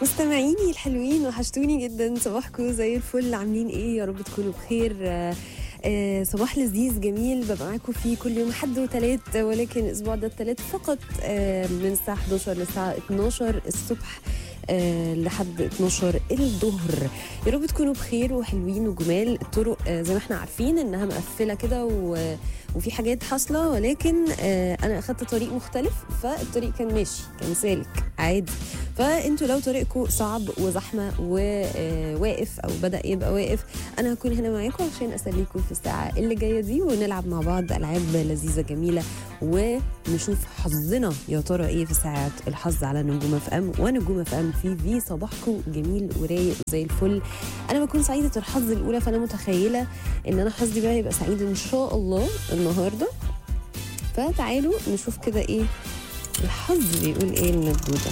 مستمعيني الحلوين وحشتوني جدا صباحكم زي الفل عاملين ايه يا رب تكونوا بخير آه، آه، صباح لذيذ جميل ببقى معاكم فيه كل يوم حد وتلات ولكن الاسبوع ده التلات فقط آه، من الساعه 11 للساعه 12 الصبح آه، لحد 12 الظهر يا رب تكونوا بخير وحلوين وجمال الطرق آه، زي ما احنا عارفين انها مقفله كده و- وفي حاجات حاصله ولكن آه، انا اخدت طريق مختلف فالطريق كان ماشي كان سالك عادي فانتوا لو طريقكم صعب وزحمه وواقف او بدا يبقى واقف انا هكون هنا معاكم عشان اسليكم في الساعه اللي جايه دي ونلعب مع بعض العاب لذيذه جميله ونشوف حظنا يا ترى ايه في ساعه الحظ على نجوم اف ام ونجوم اف ام في في صباحكم جميل ورايق زي الفل انا بكون سعيده الحظ الاولى فانا متخيله ان انا حظي بقى يبقى سعيد ان شاء الله النهارده فتعالوا نشوف كده ايه الحظ بيقول ايه الندوده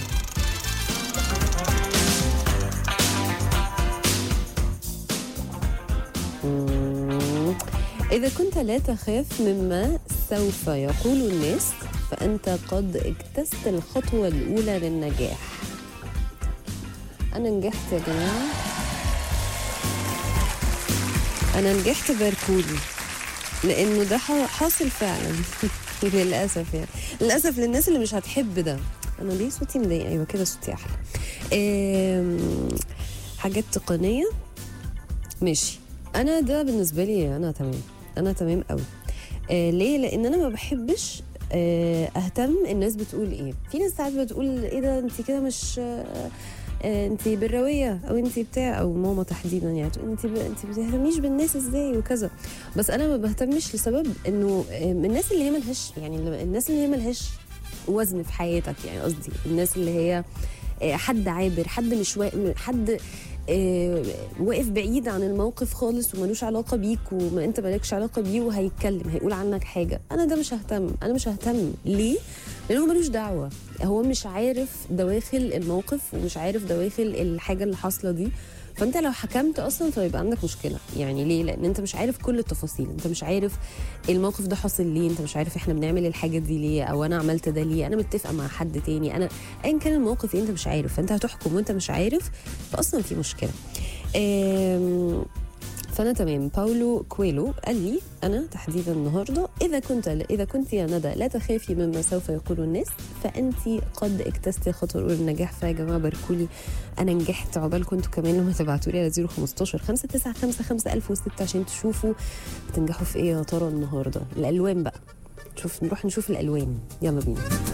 مم. إذا كنت لا تخاف مما سوف يقول الناس فأنت قد اجتزت الخطوة الأولى للنجاح أنا نجحت يا جماعة أنا نجحت باركولي لأنه ده ح- حاصل فعلا للأسف يعني للأسف للناس اللي مش هتحب ده أنا ليه صوتي مضايق أيوة كده صوتي أحلى آم، حاجات تقنية ماشي انا ده بالنسبه لي انا تمام انا تمام قوي آه ليه لان انا ما بحبش آه اهتم الناس بتقول ايه في ناس ساعات بتقول ايه ده انت كده مش آه آه انت بالرويه او انت بتاع او ماما تحديدا يعني تقول انت ب... انت بتهتميش بالناس ازاي وكذا بس انا ما بهتمش لسبب انه آه من الناس اللي هي ملهاش يعني الناس اللي هي ملهاش وزن في حياتك يعني قصدي الناس اللي هي آه، حد عابر حد مش وا... حد آه، واقف بعيد عن الموقف خالص وملوش علاقه بيك وما انت مالكش علاقه بيه وهيتكلم هيقول عنك حاجه انا ده مش ههتم انا مش ههتم ليه لان هو ملوش دعوه هو مش عارف دواخل الموقف ومش عارف دواخل الحاجه اللي حاصله دي فانت لو حكمت اصلا فيبقى عندك مشكله يعني ليه لان انت مش عارف كل التفاصيل انت مش عارف الموقف ده حاصل ليه انت مش عارف احنا بنعمل الحاجه دي ليه او انا عملت ده ليه انا متفقه مع حد تاني انا ايا كان الموقف إيه انت مش عارف فانت هتحكم وانت مش عارف فاصلا في مشكله آم، فانا تمام باولو كويلو قال لي انا تحديدا النهارده اذا كنت اذا كنت يا ندى لا تخافي مما سوف يقول الناس فانت قد اجتزتي الخطوه الاولى للنجاح فيا جماعه باركولي انا نجحت عقبالكم انتوا كمان لما تبعتوا لي على 015 595 5006 عشان تشوفوا بتنجحوا في ايه يا ترى النهارده الالوان بقى شوف نروح نشوف الالوان يلا بينا